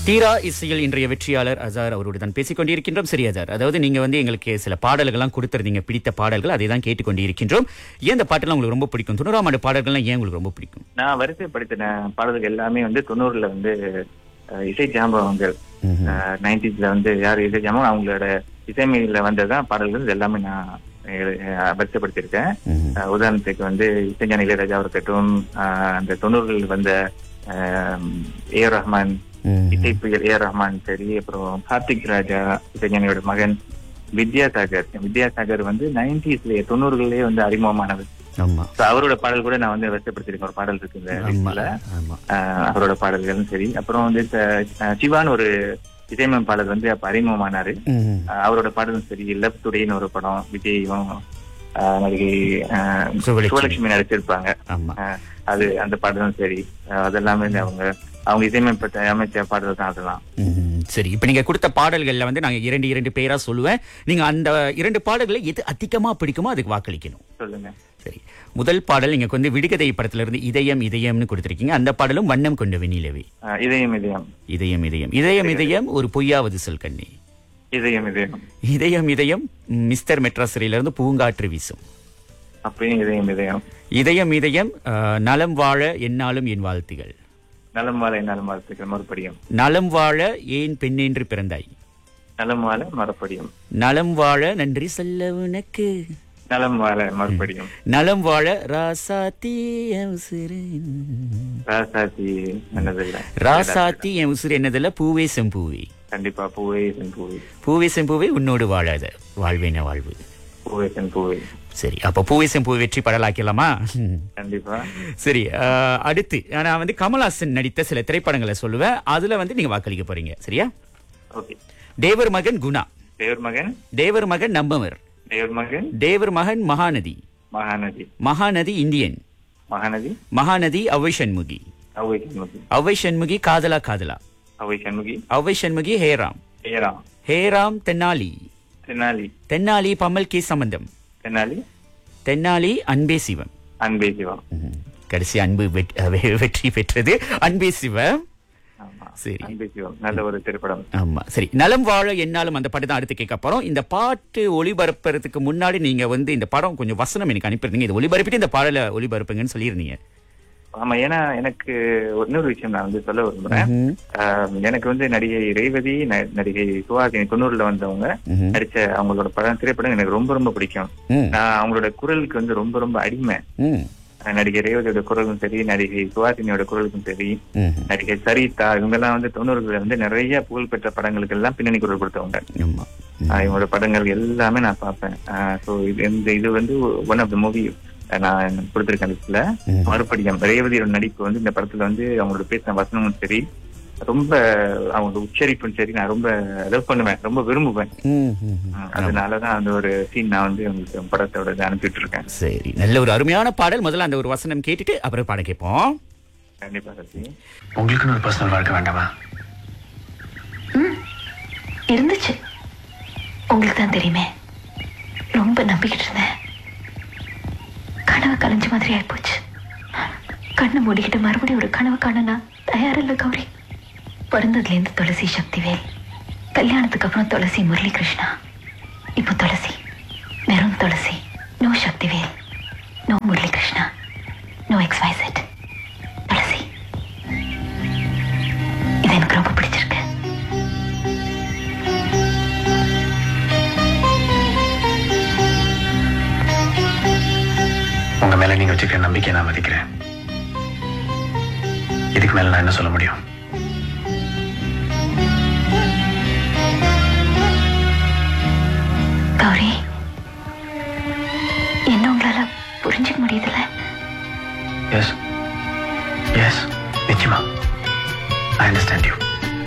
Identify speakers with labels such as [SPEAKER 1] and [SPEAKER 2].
[SPEAKER 1] தீரா இசையில் இன்றைய வெற்றியாளர் அசார் அவரோடு தான் பேசிக் கொண்டிருக்கின்றோம் சரி அசார் அதாவது நீங்க வந்து எங்களுக்கு சில பாடல்கள்லாம் கொடுத்திருந்தீங்க பிடித்த பாடல்கள் அதை தான் கேட்டுக்கொண்டிருக்கின்றோம் ஏன் இந்த பாட்டெல்லாம் உங்களுக்கு ரொம்ப பிடிக்கும் தொண்ணூறாம் ஆண்டு பாடல்கள்லாம் ஏன் உங்களுக்கு ரொம்ப பிடிக்கும்
[SPEAKER 2] நான் வரிசைப்படுத்தின பாடல்கள் எல்லாமே வந்து தொண்ணூறுல வந்து அஹ், இசை ஜாம்பவங்கள் நைன்டிஸ்ல வந்து யார் இசை ஜாம்பவம் அவங்களோட இசைமையில வந்ததான் பாடல்கள் இது எல்லாமே நான் எழு- அஹ், வரிசைப்படுத்தியிருக்கேன் அஹ், உதாரணத்துக்கு வந்து இசைஞான இளையராஜா இருக்கட்டும் அஹ், அந்த தொண்ணூறுகளில் வந்த ஏ ஆர் ரஹ்மான் இசை புயல் ஏ ஆர் ரஹ்மான் சரி அப்புறம் கார்த்திக் ராஜா இசைஞானியோட மகன் வித்யாசாகர் வித்யாசாகர் வந்து நைன்டிஸ்லயே தொண்ணூறுகளிலேயே வந்து அறிமுகமானவர்
[SPEAKER 1] ஆமா
[SPEAKER 2] So, அவரோட பாடல் கூட நான் வந்து வரிசைப்படுத்திருக்கேன் ஒரு பாடல் இருக்கு இந்த
[SPEAKER 1] ஆமா
[SPEAKER 2] listல.
[SPEAKER 1] ஆமா
[SPEAKER 2] ஆஹ் அவரோட பாடல்களும் சரி அப்புறம் வந்து ச- ஆஹ் சிவான்னு ஒரு இசையமைப்பாளர் வந்து அப்ப அறிமுகமானாரு
[SPEAKER 1] ம்.
[SPEAKER 2] ஆஹ் அவரோட பாடலும் சரி லெஃப்ட் டுடேன்னு ஒரு படம் விஜயும் ஆஹ் நடிகை ஆஹ்
[SPEAKER 1] சுவலட்சுமி.
[SPEAKER 2] சுவலட்சுமி நடிச்சிருப்பாங்க
[SPEAKER 1] ஆமா
[SPEAKER 2] ஆஹ் அது அந்த பாடலும் சரி ஆஹ் அதெல்லாமே வந்து அவங்க அவங்க இசையமைப்ப அமைச்ச பாடல் தான் அதெல்லாம்
[SPEAKER 1] ம், சரி இப்ப நீங்க கொடுத்த பாடல்கள்ல வந்து நாங்க இரண்டு இரண்டு பேரா சொல்லுவேன் நீங்க அந்த இரண்டு பாடல்களை எது அதிகமா பிடிக்குமோ அதுக்கு வாக்களிக்கணும்
[SPEAKER 2] சொல்லுங்க
[SPEAKER 1] சரி முதல் பாடல் நீங்க வந்து விடுகதை படத்துல இருந்து இதயம் இதயம்னு கொடுத்திருக்கீங்க அந்த பாடலும் வண்ணம் கொண்ட வெண்ணிலவே
[SPEAKER 2] ஆஹ் இதயம் இதயம்
[SPEAKER 1] இதயம் இதயம் இதயம் இதயம் ஒரு பொய்யாவது சொல் கண்ணே
[SPEAKER 2] இதயம் இதயம்
[SPEAKER 1] இதயம் இதயம் ம், மிஸ்டர் மெட்ராசிரியில இருந்து பூங்காற்று வீசும்
[SPEAKER 2] அப்படியும் இதயம் இதயம்
[SPEAKER 1] இதயம் இதயம் ஆ, நலம் வாழ என்னாலும் என் வாழ்த்துகள்
[SPEAKER 2] நலம் வாழ நலம் வாழ்த்துக்கள் மறுபடியும்
[SPEAKER 1] நலம் வாழ ஏன் பெண்ணென்று பிறந்தாய்
[SPEAKER 2] நலம் வாழ மறுபடியும்
[SPEAKER 1] நலம் வாழ நன்றி சொல்ல உனக்கு
[SPEAKER 2] நலம் வாழ மறுபடியும்
[SPEAKER 1] நலம் வாழ ராசாத்தி என் உசுரு
[SPEAKER 2] ராசாத்தி என்னதில்லை
[SPEAKER 1] ராசாத்தி என் உசுறு என்னதில்ல பூவே செம்பூவே
[SPEAKER 2] கண்டிப்பா பூவே சென் பூவே
[SPEAKER 1] பூவே செம்பூவே உன்னோடு வாழாத வாழ்வேன வாழ்வு
[SPEAKER 2] பூவே சென் பூவே
[SPEAKER 1] சரி அப்ப பூவே செம்பூ வெற்றி படலாக்கலாமா
[SPEAKER 2] கண்டிப்பா
[SPEAKER 1] சரி ஆஹ், அடுத்து நான் வந்து கமல்ஹாசன் நடித்த சில திரைப்படங்களை சொல்லுவேன் அதுல வந்து நீங்க வாக்களிக்க போறீங்க சரியா
[SPEAKER 2] ஓகே
[SPEAKER 1] தேவர் மகன் குணா
[SPEAKER 2] தேவர் மகன்
[SPEAKER 1] தேவர் மகன் நம்பவர்
[SPEAKER 2] தேவர் மகன்
[SPEAKER 1] தேவர் மகன் மகாநதி
[SPEAKER 2] மகாநதி
[SPEAKER 1] மகாநதி இந்தியன்
[SPEAKER 2] மகாநதி
[SPEAKER 1] மகாநதி அவை சண்முகி
[SPEAKER 2] அவை சண்முகி
[SPEAKER 1] அவை சண்முகி காதலா காதலா
[SPEAKER 2] அவை சண்முகி
[SPEAKER 1] அவை சண்முகி ஹேராம்
[SPEAKER 2] ஏராம்
[SPEAKER 1] ஹேராம் தென்னாலி
[SPEAKER 2] தென்னாலி
[SPEAKER 1] தென்னாலி பம்மல் கே சம்பந்தம்
[SPEAKER 2] தென்னாலி
[SPEAKER 1] தென்னாலி அன்பே சிவம்
[SPEAKER 2] அன்பே சிவா
[SPEAKER 1] ம்ஹும். கடைசி அன்பு வெட்- வெ- வெற்றி பெற்றது அன்பே சிவம்
[SPEAKER 2] ஆமா
[SPEAKER 1] சரி
[SPEAKER 2] அன்பே சிவம் நல்ல ஒரு திரைப்படம்
[SPEAKER 1] ஆமா சரி நலம் வாழ என்னாலும் அந்த பாட்டு தான் அடுத்து கேட்க போறோம் இந்த பாட்டு ஒளிபரப்புறதுக்கு முன்னாடி நீங்க வந்து இந்த படம் கொஞ்சம் வசனம் எனக்கு அனுப்பியிருந்தீங்க இது ஒளிபரப்பிட்டு இந்த பாடலை ஒளிபரப்புங்கன்னு சொல்லியிருந்தீங்க
[SPEAKER 2] ஆமா ஏன்னா எனக்கு இன்னொரு விஷயம் நான் வந்து சொல்ல விரும்புறேன்
[SPEAKER 1] ம்ஹும்.
[SPEAKER 2] ஆஹ் எனக்கு வந்து நடிகை ரேவதி ந- நடிகை சுஹாசினி தொண்ணூறுல வந்தவங்க
[SPEAKER 1] ம்ஹும்.
[SPEAKER 2] நடிச்ச அவங்களோட படம் திரைப்படம் எனக்கு ரொம்ப ரொம்ப பிடிக்கும்
[SPEAKER 1] ம்.
[SPEAKER 2] நான் அவங்களோட குரலுக்கு வந்து ரொம்ப ரொம்ப அடிமை
[SPEAKER 1] ம்.
[SPEAKER 2] அஹ் நடிகை ரேவதியோட குரலுக்கும் சரி நடிகை சுஹாசினியோட குரலுக்கும் சரி
[SPEAKER 1] ம்ஹும். நடிகை
[SPEAKER 2] நடிகை சரிதா இவங்கெல்லாம் வந்து தொண்ணூறுல வந்து நிறைய புகழ்பெற்ற படங்களுக்கு எல்லாம் பின்னணி குரல் கொடுத்தவங்க
[SPEAKER 1] ஆமா
[SPEAKER 2] ஆஹ் இவங்களோட படங்கள் எல்லாமே நான் பார்ப்பேன் ஸோ இது இந்த இது வந்து ஒன் ஆஃப் த மூவி நான் கொடுத்திருக்கேன் லிஸ்ட்ல
[SPEAKER 1] ம்.
[SPEAKER 2] மறுபடியும் ரேவதியோட நடிப்பு வந்து இந்த படத்துல வந்து அவங்களோட பேசின வசனமும் சரி ரொம்ப அவங்களோட உச்சரிப்பும் சரி நான் ரொம்ப லவ் பண்ணுவேன் ரொம்ப விரும்புவேன்
[SPEAKER 1] ம், ம், ம்.
[SPEAKER 2] ஆஹ் அதனாலதான் அந்த ஒரு சீன் நான் வந்து உங்களுக்கு படத்தோட இது அனுப்பிட்டு இருக்கேன்
[SPEAKER 1] சரி நல்ல ஒரு அருமையான பாடல் முதல்ல அந்த ஒரு வசனம் கேட்டுட்டு அப்புறம் பாடம் கேட்போம்
[SPEAKER 2] கண்டிப்பா சசி
[SPEAKER 3] உங்களுக்குன்னு ஒரு பர்சனல் வாழ்க்கை வேண்டாமா
[SPEAKER 4] இருந்துச்சு உங்களுக்கு தான் தெரியுமே ரொம்ப நம்பிக்கிட்டு இருந்தேன் கனவு கலைஞ்ச மாதிரி ஆயிப்போச்சு கண்ணை மூடிக்கிட்டு மறுபடியும் ஒரு கனவு காண நான் தயாரில்லை கௌரி பிறந்ததுலேருந்து துளசி சக்திவேல் கல்யாணத்துக்கு அப்புறம் துளசி முரளி கிருஷ்ணா இப்போ துளசி வெறும் Thulasi no Sakthivel no Murali Krishna no X Y Z Thulasi இது எனக்கு ரொம்ப பிடிச்சிருக்கு
[SPEAKER 3] உங்க மேல நீங்க வச்சுக்கிற நம்பிக்கையை நான் மதிக்கிறேன் இதுக்கு மேல நான் என்ன சொல்ல முடியும்
[SPEAKER 4] கௌரி என்ன உங்களால புரிஞ்சுக்க முடியுதுல்ல
[SPEAKER 3] எஸ் எஸ் நிச்சயமா ஐ அண்டர்ஸ்டாண்ட் யூ